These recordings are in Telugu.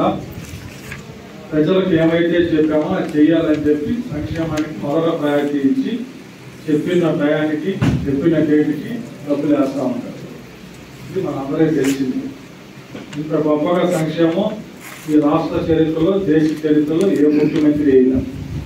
ప్రజలకు ఏమైతే చెప్పామో అది చేయాలని చెప్పి సంక్షేమానికి మొదట ప్రయారిటీ ఇచ్చి చెప్పిన టయానికి చెప్పిన డేట్కి డబ్బులు వేస్తూ ఉంటారు ఇది మనందరికీ తెలిసింది ఇంత గొప్పగా సంక్షేమం ఈ రాష్ట్ర చరిత్రలో దేశ చరిత్రలో ఏ ముఖ్యమంత్రి అయినా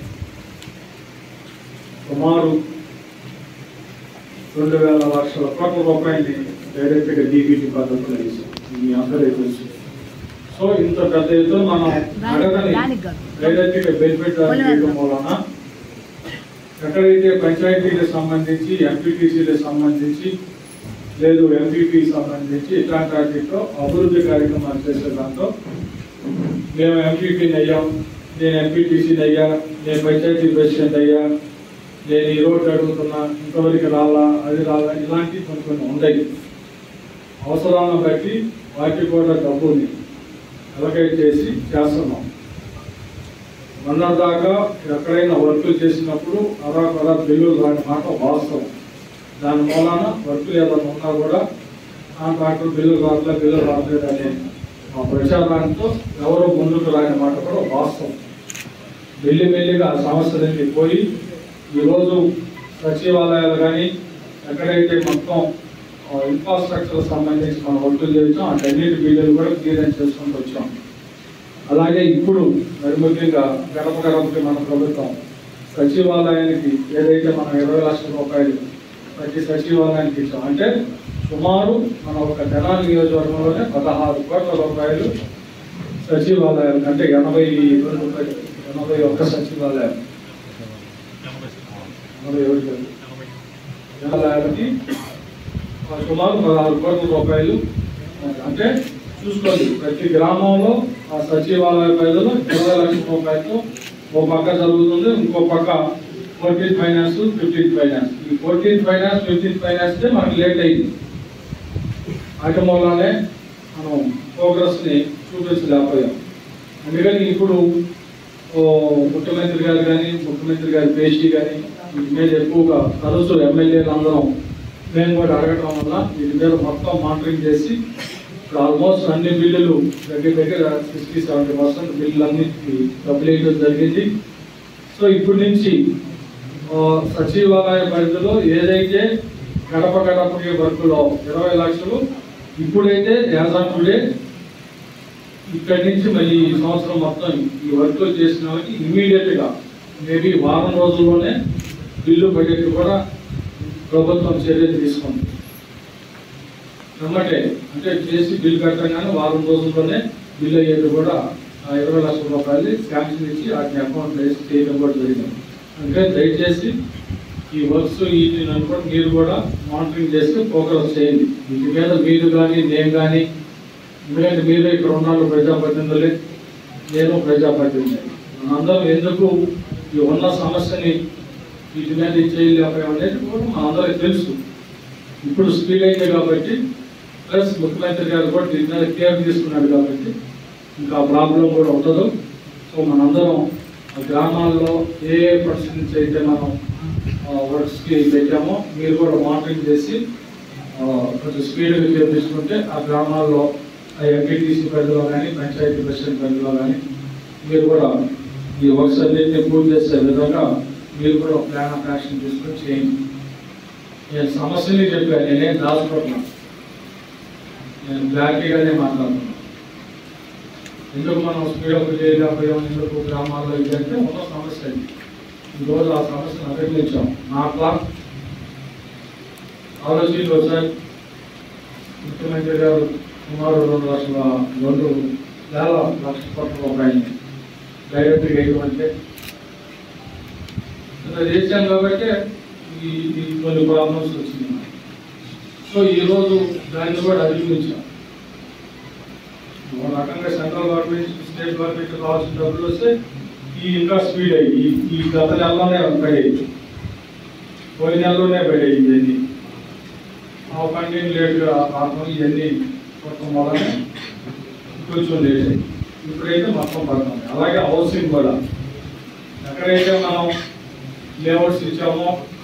సుమారు రెండు వేల లక్షల కోట్ల రూపాయలని డైరెక్ట్గా డీబీటీ పద్ధతిలో వేసాం ఇది మీ అందరికీ తెలుసు సో ఇంత పెద్ద ఎత్తున మనం అడగని దానికి కాదు. డైరెక్ట్గా బెనిఫిట్ చేయడం వలన ఎక్కడైతే పంచాయతీలకు సంబంధించి ఎంపీటీసీలకు సంబంధించి లేదు ఎంపీపీ సంబంధించి ఇట్లాంటి వాటితో అభివృద్ధి కార్యక్రమాలు చేసే దాంట్లో మేము ఎంపీపీని అయ్యాం నేను ఎంపీటీసీని అయ్యా నేను పంచాయతీ ప్రెసిడెంట్ అయ్యా నేను ఈ రోడ్డు అడుగుతున్నా ఇంతవరకు రాలా అది రాలా ఇలాంటివి కొన్ని కొన్ని ఉన్నాయి అవసరాలను బట్టి వాటికి కూడా డబ్బుని అలకేట్ చేసి చేస్తున్నాం మొన్న దాకా ఎక్కడైనా వర్కులు చేసినప్పుడు అరా కొరా బిల్లులు రాని మాట వాస్తవం దాని మూలాన వర్కులు ఏదైనా ఉన్నా కూడా కాంట్రాక్టర్ బిల్లు రావట్లేదు బిల్లు రావట్లేదు అనే మా ప్రచారాంతో ఎవరు ముందుకు రాని మాట కూడా వాస్తవం మెల్లి మెల్లిగా ఆ సమస్యలన్నీ పోయి ఈరోజు సచివాలయాలు కానీ ఎక్కడైతే మొత్తం ఇన్ఫ్రాస్ట్రక్చర్ సంబంధించి మనం వర్కులు చేస్తాం అటన్నిటి బిల్లులు కూడా క్లియరెన్స్ చేసుకుంటూ వచ్చాం అలాగే ఇప్పుడు మరి ముఖ్యంగా గడప గడపకి మన ప్రభుత్వం సచివాలయానికి ఏదైతే మనం ఇరవై లక్షల రూపాయలు ప్రతి సచివాలయానికి ఇచ్చాం అంటే సుమారు మన ఒక తెనాలి నియోజకవర్గంలోనే పదహారు కోట్ల రూపాయలు సచివాలయాలు అంటే ఎనభై రెండు ఎనభై ఒక్క సచివాలయాలు ఎనభై ఒకటి కాదు. సచివాలయాలకి ఆ, సుమారు పదహారు కోట్ల రూపాయలు అంటే చూసుకోండి ప్రతి గ్రామంలో ఆ సచివాలయ పరిధిలో ఇరవై లక్షల రూపాయలతో ఓ పక్క జరుగుతుంది ఇంకో పక్క ఫోర్టీన్ ఫైనాన్స్ ఫిఫ్టీన్ ఫైనాన్స్ ఈ ఫోర్టీన్ ఫైనాన్స్ ఫిఫ్టీన్ ఫైనాన్స్ మనకి లేట్ అయింది వాటి మూలనే మనం ప్రోగ్రెస్ని చూపించలేకపోయాం అందుకని ఇప్పుడు ఓ ముఖ్యమంత్రి గారు కానీ ముఖ్యమంత్రి గారి పేషి కానీ వీటి మీద ఎక్కువగా తరచు ఎమ్మెల్యేలు అందరం మేము కూడా అడగటం వల్ల వీటి మీద మొత్తం మానిటరింగ్ చేసి ఇప్పుడు ఆల్మోస్ట్ అన్ని బిల్లులు దగ్గర దగ్గర సిక్స్టీ సెవెంటీ పర్సెంట్ బిల్లులు అన్నిటికీ డబ్బులు వేయడం జరిగింది సో ఇప్పటి నుంచి ఆ, సచివాలయ పరిధిలో ఏదైతే గడప గడపకి వర్కులో ఇరవై లక్షలు ఇప్పుడైతే యాజ్ ఆన్ టుడే ఇక్కడి నుంచి మళ్ళీ ఈ సంవత్సరం మొత్తం ఈ వర్క్ చేసిన వాళ్ళకి ఇమీడియట్ గా మేబీ వారం రోజుల్లోనే బిల్లు బడ్జెట్ కూడా ప్రభుత్వం చర్యలు తీసుకుంది వెంబటే అంటే చేసి బిల్ కట్టగానే వారం రోజుల్లోనే బిల్ అయ్యేది కూడా ఆ ఇరవై లక్షల రూపాయలు శాంక్షన్ ఇచ్చి వాటిని అకౌంట్ వేసి చేయడం కూడా జరిగింది అందుకే దయచేసి ఈ వర్క్స్ వీటిని కూడా మీరు కూడా మానిటరింగ్ చేసి ప్రోగ్రెస్ చేయండి వీటి మీద మీరు కానీ నేను కానీ ఎందుకంటే మీరు ఇక్కడ ఉన్నారు ప్రజాప్రతినిధులే నేను ప్రజాప్రతినిధి మనందరం ఎందుకు ఈ ఉన్న సమస్యని వీటి మీద చేయలేకపోయాం అనేది కూడా మనందరికీ తెలుసు ఇప్పుడు స్పీడ్ అయింది కాబట్టి ప్లస్ ముఖ్యమంత్రి గారు కూడా దీని మీద కేర్ తీసుకున్నాడు కాబట్టి ఇంకా ప్రాబ్లం కూడా ఉండదు సో మనందరం ఆ గ్రామాల్లో ఏ ఏ పర్సన్స్ అయితే మనం వర్క్స్కి పెట్టామో మీరు కూడా మానిటరింగ్ చేసి ఆ, కొంచెం స్పీడ్గా కేర్ తీసుకుంటే ఆ గ్రామాల్లో ఆ ఎంపీటీసీ పరిధిలో కానీ పంచాయతీ ప్రెసిడెంట్ పరిధిలో కానీ మీరు కూడా ఈ వర్క్స్ అన్నింటినీ పూర్తి చేసే విధంగా మీరు కూడా ప్లాన్ ఆఫ్ యాక్షన్ తీసుకొని చేయండి నేను సమస్యని చెప్పాను నేనేం దాచుకుంటున్నాను నేను క్లారిటీగానే మాట్లాడుతున్నాను ఎందుకు మనం స్పీడప్ చేయలేకపోయాం ఎందుకు గ్రామాల్లో ఇదంటే ఉన్న సమస్య ఇది ఈరోజు ఆ సమస్యను అధిగమించాం నా క్లాస్ ఆలోచనలు వచ్చాయి ముఖ్యమంత్రి గారు సుమారు రెండు లక్షల రెండు వేల లక్షల కోట్ల రూపాయలు డైరెక్ట్గా వేయమంటే ఇలా చేశాం కాబట్టి ఈ ఈ కొన్ని ప్రాబ్లమ్స్ వచ్చినాయి సో ఈరోజు దాన్ని కూడా అధిగమించాం ఒక రకంగా సెంట్రల్ గవర్నమెంట్ స్టేట్ గవర్నమెంట్ కావాల్సిన డబ్బులు వస్తే ఈ ఇంకా స్పీడ్ అయ్యి ఈ- ఈ గత నెలలోనే పడేది పోయిన నెలలోనే పడేది ఇవన్నీ ఆ ఫండింగ్ లేట్గా రావడం ఇవన్నీ మొత్తం వలన కొంచెం లేట్ అయ్యింది ఇప్పుడైతే మొత్తం పడుతుంది అలాగే హౌసింగ్ కూడా ఎక్కడైతే మనం లేఅవుట్స్ ఇచ్చామో